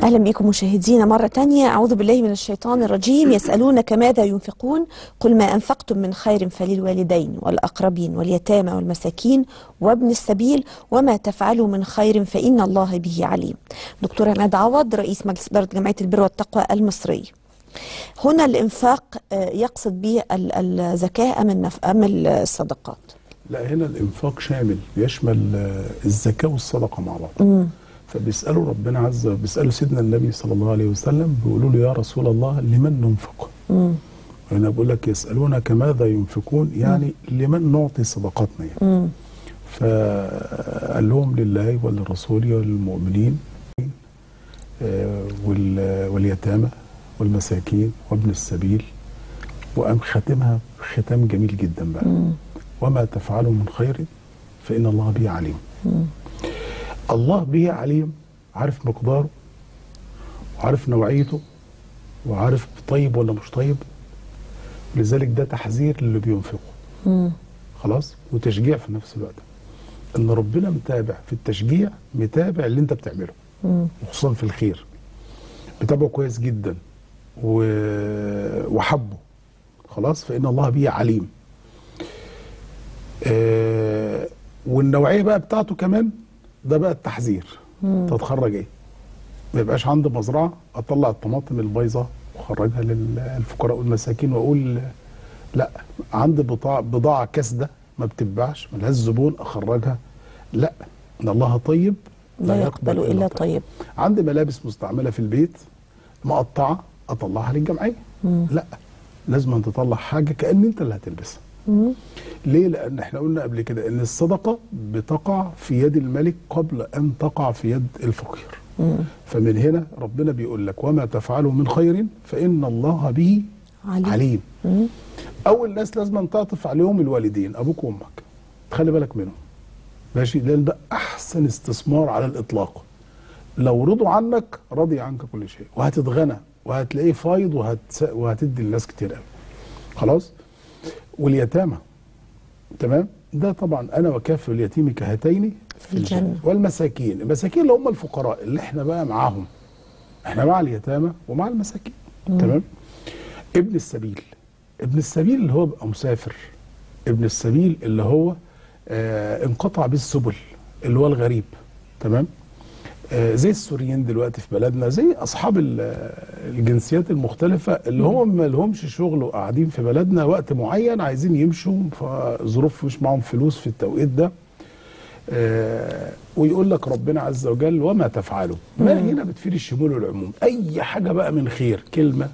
أهلا بكم مشاهدينا مرة تانية أعوذ بالله من الشيطان الرجيم يسألونك ماذا ينفقون قل ما أنفقتم من خير فللوالدين والأقربين واليتامى والمساكين وابن السبيل وما تفعلوا من خير فإن الله به عليم دكتور عماد عوض رئيس مجلس إدارة جمعية البر والتقوى المصري هنا الإنفاق آه، يقصد به ال- الزكاة أم النف- أم الصدقات لا هنا الانفاق شامل بيشمل آه، الزكاه والصدقه مع بعض فبيسالوا ربنا عز وجل بيسالوا سيدنا النبي صلى الله عليه وسلم بيقولوا له يا رسول الله لمن ننفق؟ هنا بقول لك يسالونك ماذا ينفقون يعني لمن نعطي صدقاتنا يعني فقال لهم لله وللرسول وللمؤمنين آه، وال- واليتامى والمساكين وابن السبيل وقام ختمها ختام جميل جدا بقى وما تفعلوا من خير فإن الله به عليم الله به عليم عارف مقداره وعارف نوعيته وعارف طيب ولا مش طيب لذلك ده تحذير للي بينفقوا خلاص وتشجيع في نفس الوقت ان ربنا متابع في التشجيع متابع اللي انت بتعمله وخصوصا في الخير متابعه كويس جدا و... وحبه خلاص فان الله به عليم آه والنوعيه بقى بتاعته كمان ده بقى التحذير تتخرج ايه ما يبقاش عندي مزرعه اطلع الطماطم البايظه واخرجها للفقراء والمساكين واقول لا عندي بضاعه بضاعه كاسده ما بتتباعش ملهاش زبون اخرجها لا ان الله طيب لا يقبل إلا طيب عندي ملابس مستعمله في البيت مقطعه اطلعها للجمعيه لا لازم أن تطلع حاجه كان انت اللي هتلبسها ليه لان احنا قلنا قبل كده ان الصدقه بتقع في يد الملك قبل ان تقع في يد الفقير فمن هنا ربنا بيقول لك وما تفعلوا من خير فان الله به عليم. عليم, عليم. اول ناس لازم أن تعطف عليهم الوالدين ابوك وامك تخلي بالك منهم ماشي لان ده احسن استثمار على الاطلاق لو رضوا عنك رضي عنك كل شيء وهتتغنى وهتلاقيه فايض وهتس... وهتدي للناس كتير قوي خلاص واليتامى تمام ده طبعا انا وكافل اليتيم كهاتين في الجنة. والمساكين المساكين اللي هم الفقراء اللي احنا بقى معاهم احنا مع اليتامى ومع المساكين تمام ابن السبيل ابن السبيل اللي هو بقى مسافر ابن السبيل اللي هو آه انقطع به السبل اللي هو الغريب تمام آه زي السوريين دلوقتي في بلدنا زي اصحاب ال- الجنسيات المختلفه اللي هم ما لهمش شغل وقاعدين في بلدنا وقت معين عايزين يمشوا فظروف مش معاهم فلوس في التوقيت ده آه ويقول لك ربنا عز وجل وما تفعلوا ما هنا بتفيد الشمول والعموم اي حاجه بقى من خير كلمه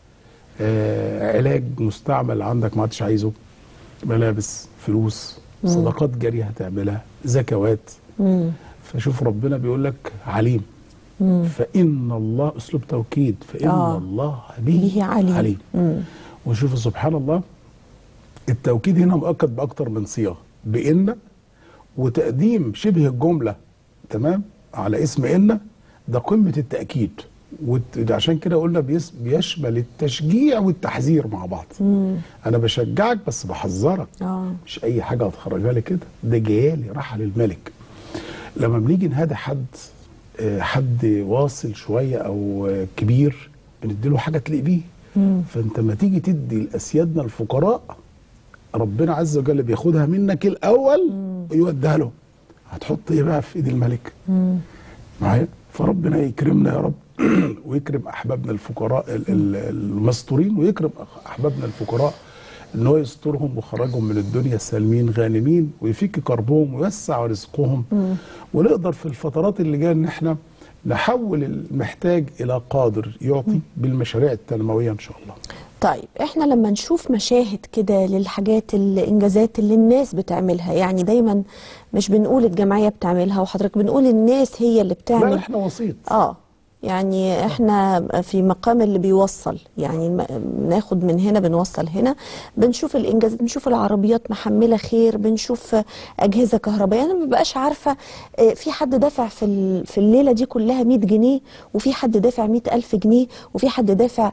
آه علاج مستعمل عندك ما عادش عايزه ملابس فلوس صدقات جاريه هتعملها زكوات فشوف ربنا بيقول لك عليم فإن الله أسلوب توكيد فإن آه. الله به, به عليم. عليم وشوف سبحان الله التوكيد هنا مؤكد بأكتر من صيغة بإن وتقديم شبه الجملة تمام على اسم إن ده قمة التأكيد وت- عشان كده قلنا بيس- بيشمل التشجيع والتحذير مع بعض أنا بشجعك بس بحذرك آه. مش اي حاجه هتخرجها لي كده ده جايالي راح للملك لما بنيجي نهدي حد آه، حد واصل شويه او آه، كبير بنديله حاجه تليق بيه فانت ما تيجي تدي لاسيادنا الفقراء ربنا عز وجل بياخدها منك الاول ويوديها له هتحط ايه بقى في ايد الملك معايا فربنا يكرمنا يا رب ويكرم احبابنا الفقراء ال- ال- المستورين ويكرم أخ- احبابنا الفقراء ان هو يسترهم ويخرجهم من الدنيا سالمين غانمين ويفك كربهم ويوسع رزقهم ونقدر في الفترات اللي جايه ان احنا نحول المحتاج الى قادر يعطي بالمشاريع التنمويه ان شاء الله طيب احنا لما نشوف مشاهد كده للحاجات الانجازات اللي الناس بتعملها يعني دايما مش بنقول الجمعيه بتعملها وحضرتك بنقول الناس هي اللي لا بتعمل احنا وسيط اه يعني احنا في مقام اللي بيوصل يعني م- بناخد من هنا بنوصل هنا بنشوف الانجازات بنشوف العربيات محمله خير بنشوف اجهزه كهربائيه انا ما ببقاش عارفه آه، في حد دافع في ال- في الليله دي كلها 100 جنيه وفي حد دافع 100 الف جنيه وفي حد دافع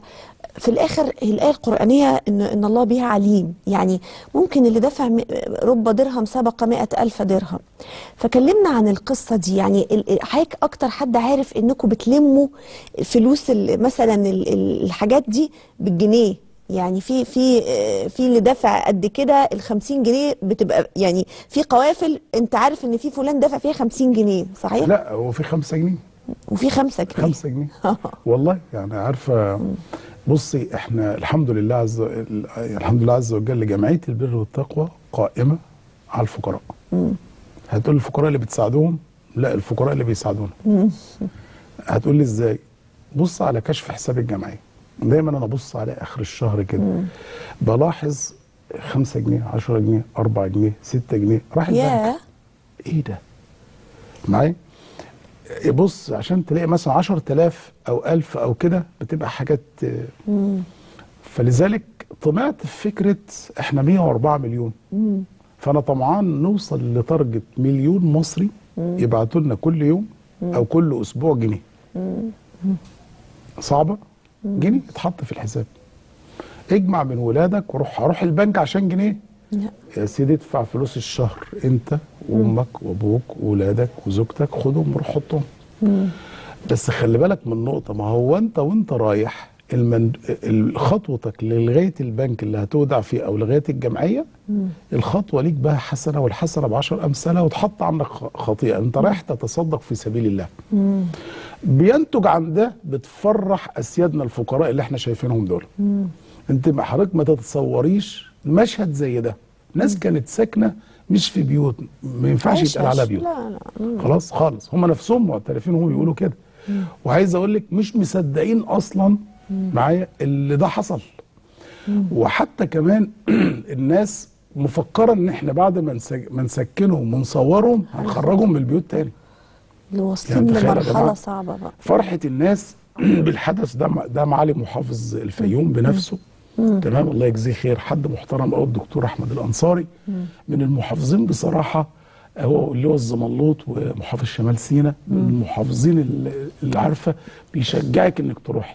في الاخر هي الايه القرانيه ان ان الله بها عليم يعني ممكن اللي دفع م- رب درهم سبق مئة الف درهم فكلمنا عن القصه دي يعني ال- حضرتك اكتر حد عارف انكم بتلموا فلوس ال- مثلا ال- ال- الحاجات دي بالجنيه يعني في في آه، في اللي دفع قد كده ال 50 جنيه بتبقى يعني في قوافل انت عارف ان في فلان دفع فيها 50 جنيه صحيح؟ لا هو في 5 جنيه وفي 5 جنيه 5 جنيه والله يعني عارفه بصي احنا الحمد لله عز ال- الحمد لله عز وجل جمعيه البر والتقوى قائمه على الفقراء هتقول الفقراء اللي بتساعدوهم لا الفقراء اللي بيساعدونا هتقول لي ازاي بص على كشف حساب الجمعيه دايما انا ابص على اخر الشهر كده بلاحظ 5 جنيه 10 جنيه 4 جنيه 6 جنيه راح البنك ياه ايه ده معايا بص عشان تلاقي مثلا 10000 او 1000 او كده بتبقى حاجات آه، فلذلك طمعت في فكره احنا 104 مليون فانا طمعان نوصل لتارجت مليون مصري يبعتوا لنا كل يوم او كل اسبوع جنيه صعبه جنيه يتحط في الحساب اجمع من ولادك وروح هروح البنك عشان جنيه لا يا سيدي ادفع فلوس الشهر انت وامك وابوك وولادك وزوجتك خدهم وروح حطهم بس خلي بالك من نقطة ما هو انت وانت رايح المن... ال- خطوتك لغاية البنك اللي هتودع فيه او لغاية الجمعية الخطوة ليك بقى حسنة والحسنة بعشر امثالها وتحط عنك خ- خطيئة انت رايح تتصدق في سبيل الله بينتج عن ده بتفرح اسيادنا الفقراء اللي احنا شايفينهم دول انت ما حضرتك ما تتصوريش مشهد زي ده ناس كانت ساكنه مش في بيوت ما ينفعش عيش يتقال عليها عيش. بيوت لا لا خلاص خالص هم نفسهم معترفين هم بيقولوا كده وعايز اقول لك مش مصدقين اصلا معايا اللي ده حصل وحتى كمان الناس مفكره ان احنا بعد ما نسج- ما نسكنهم ونصورهم هنخرجهم من البيوت تاني اللي واصلين يعني تخيل يا لمرحله جماعة. صعبه بقى فرحة الناس بالحدث ده ده معالي محافظ الفيوم بنفسه تمام الله يجزيه خير حد محترم قوي الدكتور احمد الانصاري من المحافظين بصراحه هو اللي هو الزملوط ومحافظ شمال سيناء من المحافظين اللي- اللي عارفه بيشجعك انك تروحي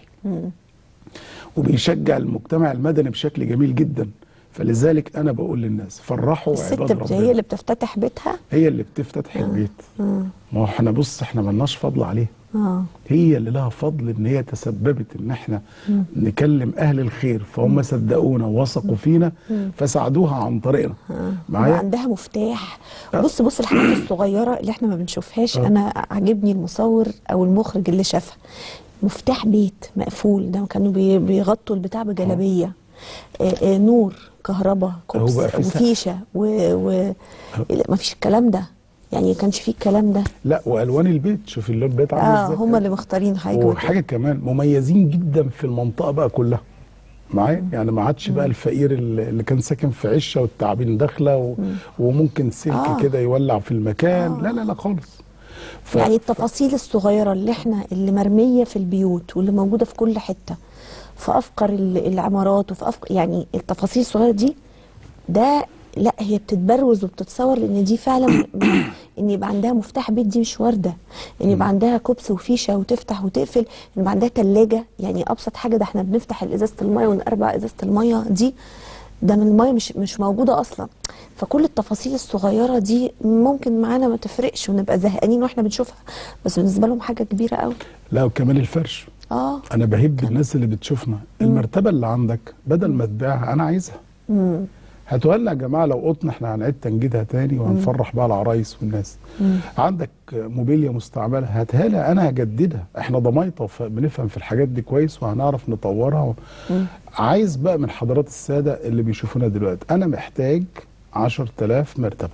وبيشجع المجتمع المدني بشكل جميل جدا فلذلك انا بقول للناس فرحوا الست عباد بت- ربنا هي اللي بتفتتح بيتها هي اللي بتفتتح البيت ما هو احنا بص احنا ملناش فضل عليها اه هي اللي لها فضل ان هي تسببت ان احنا نكلم اهل الخير فهم صدقونا ووثقوا فينا فساعدوها عن طريقنا معايا معايا عندها مفتاح بص بص الحاجات الصغيره اللي احنا ما بنشوفهاش انا عاجبني المصور او المخرج اللي شافها مفتاح بيت مقفول ده كانوا بي- بيغطوا البتاع بجلابيه آه آه نور كهرباء كوبس بقى في سقف. وفيشه و, و... ما فيش الكلام ده يعني ما كانش فيه الكلام ده لا والوان البيت شوف اللون البيت عامل اه ازاي هم اللي مختارين حاجه وحاجه كمان مميزين جدا في المنطقه بقى كلها معايا يعني ما عادش بقى الفقير اللي اللي كان ساكن في عشه والتعابين داخله و... وممكن سلك آه. كده يولع في المكان لا لا لا خالص ف... يعني التفاصيل الصغيرة اللي احنا اللي مرمية في البيوت واللي موجودة في كل حتة في أفقر ال- العمارات وفي أفقر يعني التفاصيل الصغيرة دي ده لا هي بتتبروز وبتتصور لان دي فعلا ان يبقى عندها مفتاح بيت دي مش وارده ان يبقى عندها كوبس وفيشه وتفتح وتقفل ان يبقى عندها ثلاجه يعني ابسط حاجه ده احنا بنفتح ازازه الميه ونقربع ازازه الميه دي ده من الميه مش مش موجوده اصلا فكل التفاصيل الصغيره دي ممكن معانا ما تفرقش ونبقى زهقانين واحنا بنشوفها بس بالنسبه لهم حاجه كبيره قوي لا وكمان الفرش اه انا بهب الناس اللي بتشوفنا المرتبه اللي عندك بدل ما تبيعها انا عايزها هاتوها لنا يا جماعه لو قطن احنا هنعيد تنجيدها تاني وهنفرح بقى العرايس والناس عندك موبيليا مستعمله هاتها لي انا هجددها احنا ضمايطه ف- بنفهم في الحاجات دي كويس وهنعرف نطورها و... عايز بقى من حضرات الساده اللي بيشوفونا دلوقتي انا محتاج 10000 مرتبه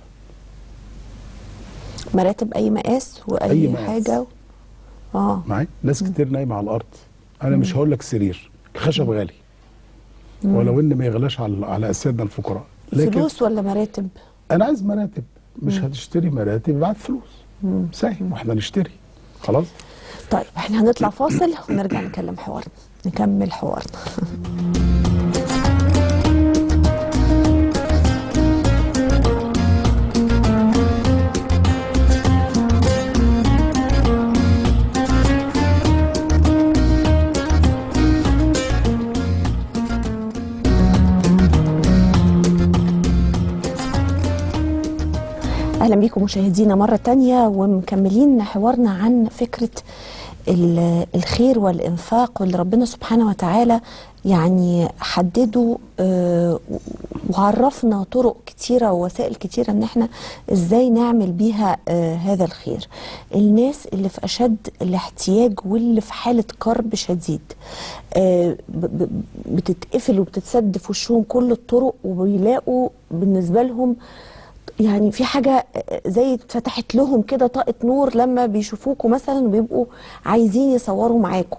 مراتب اي مقاس واي أي مقاس. حاجه اه معايا ناس كتير نايمه على الارض انا مش هقول لك سرير الخشب غالي ولو ان ما يغلاش على على اسيادنا الفقراء لكن فلوس ولا مراتب انا عايز مراتب مش هتشتري مراتب بعد فلوس ساهم واحنا نشتري خلاص طيب احنا هنطلع فاصل ونرجع نكلم حوارنا نكمل حوارنا بكم مشاهدينا مرة تانية ومكملين حوارنا عن فكرة ال- الخير والإنفاق واللي ربنا سبحانه وتعالى يعني حدده آه، وعرفنا طرق كتيرة ووسائل كتيرة ان احنا ازاي نعمل بيها آه، هذا الخير الناس اللي في اشد الاحتياج واللي في حالة كرب شديد آه، ب- ب- بتتقفل وبتتسد في وشهم كل الطرق وبيلاقوا بالنسبة لهم يعني في حاجة زي اتفتحت لهم كده طاقة نور لما بيشوفوكوا مثلا وبيبقوا عايزين يصوروا معاكوا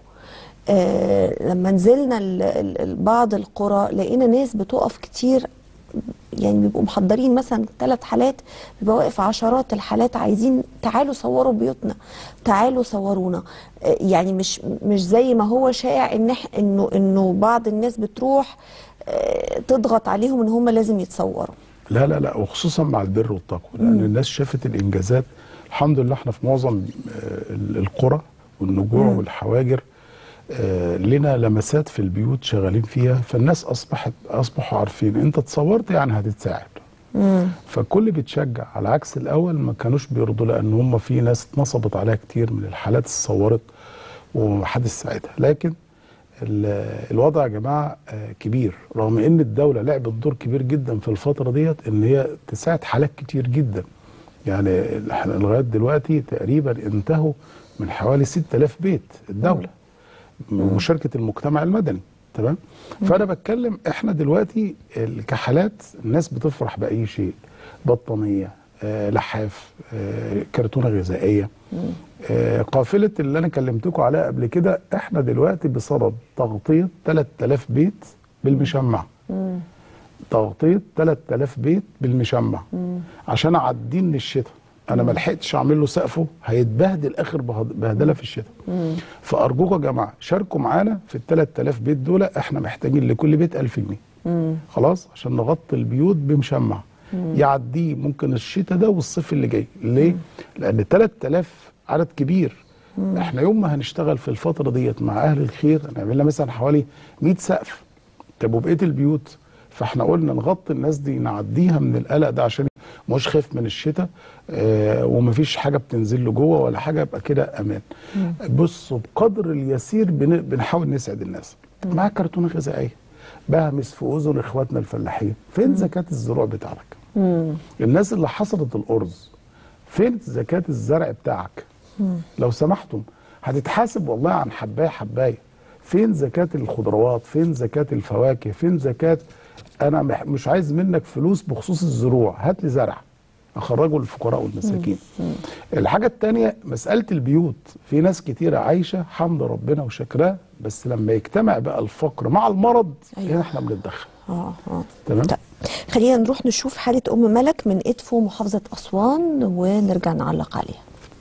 آه لما نزلنا ال- ال- ال- بعض القرى لقينا ناس بتقف كتير يعني بيبقوا محضرين مثلا ثلاث حالات بيبقى واقف عشرات الحالات عايزين تعالوا صوروا بيوتنا تعالوا صورونا آه، يعني مش مش زي ما هو شائع ان إح- انه انه بعض الناس بتروح آه، تضغط عليهم ان هم لازم يتصوروا لا لا لا وخصوصا مع البر والتقوى لان الناس شافت الانجازات الحمد لله احنا في معظم آه، ال- القرى والنجوع والحواجر آه، لنا لمسات في البيوت شغالين فيها فالناس اصبحت اصبحوا عارفين انت اتصورت يعني هتتساعد فالكل بيتشجع على عكس الاول ما كانوش بيرضوا لان هم في ناس اتنصبت عليها كتير من الحالات اللي اتصورت ومحدش ساعدها لكن ال- الوضع يا جماعه آه، كبير رغم ان الدوله لعبت دور كبير جدا في الفتره ديت ان هي تساعد حالات كتير جدا يعني احنا لغايه دلوقتي تقريبا انتهوا من حوالي 6000 بيت الدوله من مشاركه المجتمع المدني تمام فانا بتكلم احنا دلوقتي ال- كحالات الناس بتفرح باي شيء بطانيه آه لحاف آه كرتونه غذائيه آه قافله اللي انا كلمتكم عليها قبل كده احنا دلوقتي بصدد تغطيه 3000 بيت بالمشمع تغطيه 3000 بيت بالمشمع عشان اعدين للشتاء انا ما لحقتش اعمل له سقفه هيتبهدل اخر بهد- بهدله في الشتاء فارجوكم يا جماعه شاركوا معانا في ال 3000 بيت دول احنا محتاجين لكل بيت 1000 جنيه خلاص عشان نغطي البيوت بمشمع يعديه ممكن الشتاء ده والصيف اللي جاي ليه لان 3000 عدد كبير احنا يوم ما هنشتغل في الفتره ديت مع اهل الخير هنعمل لنا مثلا حوالي 100 سقف طب وبقيه البيوت فاحنا قلنا نغطي الناس دي نعديها من القلق ده عشان مش خايف من الشتاء آه ومفيش حاجه بتنزل له جوه ولا حاجه يبقى كده امان بصوا بقدر اليسير بن- بنحاول نسعد الناس معاك كرتونه غذائيه بهمس في اذن اخواتنا الفلاحين فين زكاه الزروع بتاعتك الناس اللي حصدت الارز فين زكاه الزرع بتاعك لو سمحتم هتتحاسب والله عن حبايه حبايه فين زكاه الخضروات فين زكاه الفواكه فين زكاه انا مح- مش عايز منك فلوس بخصوص الزروع هات لي زرع اخرجه للفقراء والمساكين الحاجه الثانيه مساله البيوت في ناس كتيره عايشه حمد ربنا وشكراه بس لما يجتمع بقى الفقر مع المرض أيوة. هنا احنا بنتدخل اه اه تمام طيب خلينا نروح نشوف حالة أم ملك من إدفو محافظة أسوان ونرجع نعلق عليها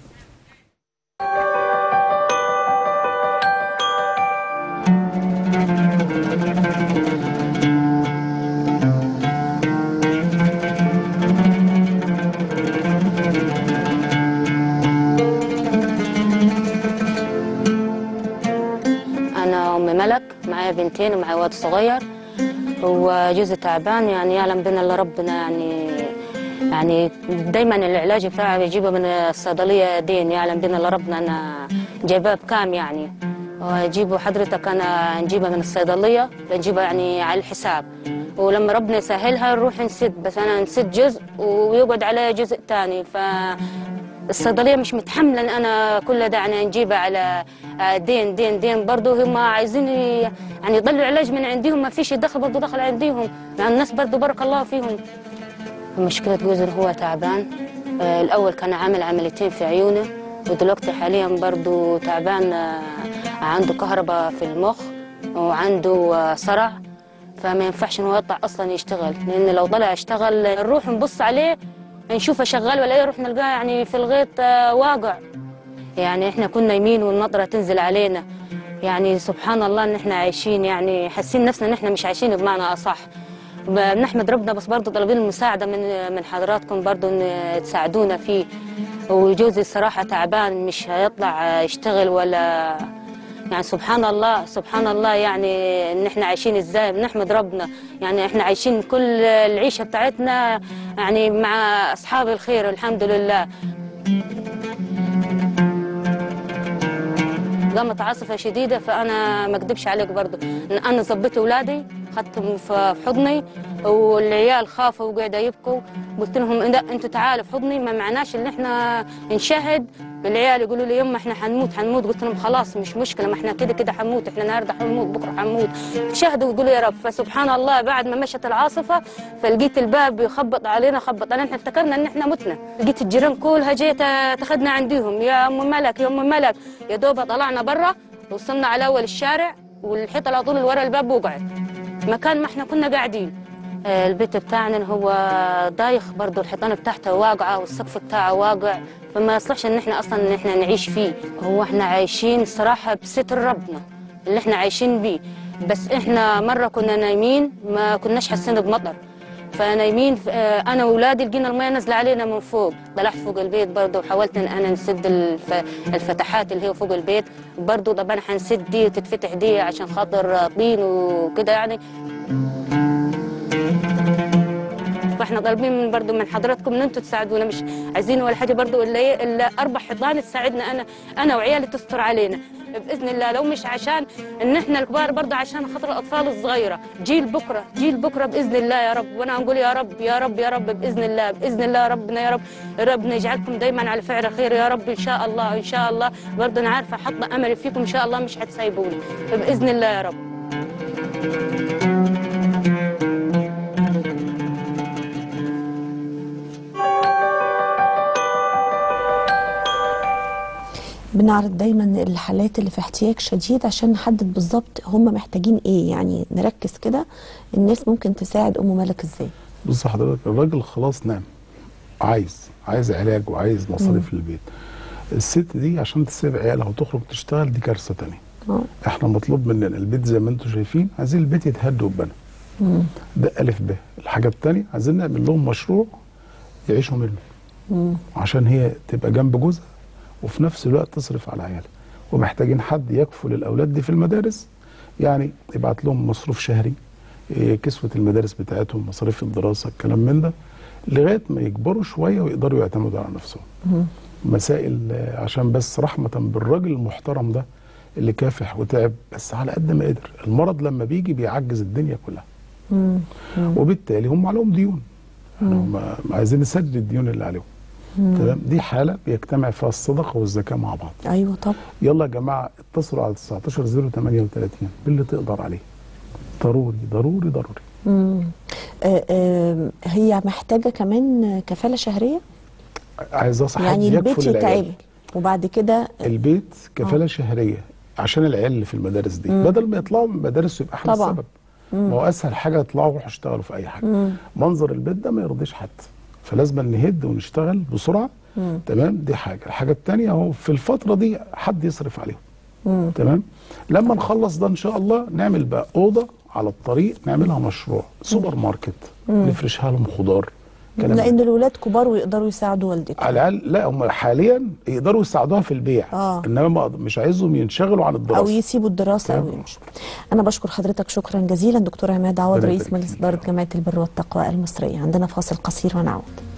أنا أم ملك معايا بنتين ومعايا واد صغير وجوزي تعبان يعني يعلم بنا إلا ربنا يعني يعني دايما العلاج بتاعه بيجيبه من الصيدلية دين يعلم بنا إلا ربنا أنا جايباه بكام يعني وجيبه حضرتك أنا نجيبها من الصيدلية بنجيبها يعني على الحساب ولما ربنا يسهلها نروح نسد بس أنا نسد جزء ويقعد عليه جزء تاني ف الصيدليه مش متحمله ان انا كل ده يعني نجيبه على آه، دين دين دين برضه هم عايزين ي- يعني يضلوا علاج من عندهم ما فيش دخل برضه دخل عندهم يعني الناس برضه بارك الله فيهم مشكله جوزي إن هو تعبان آه، الاول كان عامل عمليتين في عيونه ودلوقتي حاليا برضه تعبان آه، عنده كهرباء في المخ وعنده آه، صرع فما ينفعش ان هو يطلع اصلا يشتغل لان لو طلع يشتغل نروح نبص عليه نشوفه شغال ولا يروح نلقاه يعني في الغيط آه، واقع يعني احنا كنا يمين والنطره تنزل علينا يعني سبحان الله ان احنا عايشين يعني حاسين نفسنا ان احنا مش عايشين بمعنى اصح بنحمد ربنا بس برضه طالبين المساعده من من حضراتكم برضه ان تساعدونا فيه وجوزي الصراحه تعبان مش هيطلع يشتغل ولا يعني سبحان الله سبحان الله يعني ان احنا عايشين ازاي بنحمد ربنا يعني احنا عايشين كل العيشه بتاعتنا يعني مع اصحاب الخير الحمد لله قامت عاصفة شديدة فأنا ما أكذبش عليك برضو إن أنا ظبطت أولادي خدتهم في في حضني والعيال خافوا وقعدوا يبكوا قلت لهم إن أنتوا تعالوا في حضني ما معناش إن إحنا نشهد العيال يقولوا لي يما إحنا حنموت حنموت قلت لهم خلاص مش مشكلة ما إحنا كده كده حنموت إحنا النهاردة حنموت بكرة حنموت شهدوا ويقولوا يا رب فسبحان الله بعد ما مشت العاصفة فلقيت الباب يخبط علينا خبط علينا إحنا افتكرنا إن إحنا متنا لقيت الجيران كلها جيت تاخدنا عندهم يا أم ملك يا أم ملك يا دوبها طلعنا برا وصلنا على أول الشارع والحيطة على طول اللي ورا الباب وقعت مكان ما احنا كنا قاعدين آه، البيت بتاعنا اللي هو دايخ برضه الحيطان بتاعته واقعة والسقف بتاعه واقع فما يصلحش ان احنا اصلا ان احنا نعيش فيه هو احنا عايشين صراحة بستر ربنا اللي احنا عايشين بيه بس احنا مرة كنا نايمين ما كناش حاسين بمطر فنايمين آه، انا واولادي لقينا الميه نازله علينا من فوق طلعت فوق البيت برضه وحاولت ان انا نسد الف... الفتحات اللي هي فوق البيت برضه طب انا حنسد دي وتتفتح دي عشان خاطر طين وكده يعني فاحنا طالبين من برضه من حضراتكم ان انتم تساعدونا مش عايزين ولا حاجه برضه الا ايه الا اربع حيطان تساعدنا انا انا وعيالي تستر علينا باذن الله لو مش عشان ان احنا الكبار برضه عشان خاطر الاطفال الصغيره جيل بكره جيل بكره باذن الله يا رب وانا نقول يا رب يا رب يا رب باذن الله باذن الله يا ربنا يا رب ربنا يجعلكم دايما على فعل خير يا رب ان شاء الله ان شاء الله برضه انا عارفه حاطه املي فيكم ان شاء الله مش هتسيبوني باذن الله يا رب بنعرض دايما الحالات اللي في احتياج شديد عشان نحدد بالظبط هم محتاجين ايه يعني نركز كده الناس ممكن تساعد ام ملك ازاي بص حضرتك الراجل خلاص نام عايز عايز علاج وعايز مصاريف للبيت الست دي عشان تسيب عيالها وتخرج تشتغل دي كارثه تانية اه احنا مطلوب مننا البيت زي ما انتم شايفين عايزين البيت يتهد ويتبنى ده الف ب الحاجه الثانيه عايزين نعمل لهم مشروع يعيشوا منه عشان هي تبقى جنب جوزها وفي نفس الوقت تصرف على عيالها ومحتاجين حد يكفل الاولاد دي في المدارس يعني يبعت لهم مصروف شهري إيه، كسوه المدارس بتاعتهم مصاريف الدراسه الكلام من ده لغايه ما يكبروا شويه ويقدروا يعتمدوا على نفسهم مسائل آه، عشان بس رحمه بالراجل المحترم ده اللي كافح وتعب بس على قد ما قدر المرض لما بيجي بيعجز الدنيا كلها وبالتالي هم عليهم ديون يعني هم عايزين نسدد الديون اللي عليهم تمام دي حاله بيجتمع فيها الصدقه والزكاه مع بعض ايوه طب يلا يا جماعه اتصلوا على 19 038 باللي تقدر عليه ضروري ضروري ضروري مم. آه آه هي محتاجه كمان كفاله شهريه عايز اصح يعني حد البيت يكفل العيال يتعمل وبعد كده البيت كفاله شهريه عشان العيال اللي في المدارس دي بدل ما يطلعوا من المدارس يبقى احنا طبعاً. السبب ما هو اسهل حاجه يطلعوا يروحوا يشتغلوا في اي حاجه منظر البيت ده ما يرضيش حد فلازم نهد ونشتغل بسرعه تمام دي حاجه الحاجه الثانيه هو في الفتره دي حد يصرف عليهم تمام لما نخلص ده ان شاء الله نعمل بقى اوضه على الطريق نعملها مشروع سوبر ماركت نفرشها لهم خضار كلام من لان الولاد كبار ويقدروا يساعدوا والدتهم على الاقل لا هم حاليا يقدروا يساعدوها في البيع آه. انما ما مش عايزهم ينشغلوا عن الدراسه او يسيبوا الدراسه او تمام. يمشوا انا بشكر حضرتك شكرا جزيلا دكتور عماد عوض ربنا رئيس يبارك مجلس فيك. اداره جمعيه البر والتقوى المصريه عندنا فاصل قصير ونعود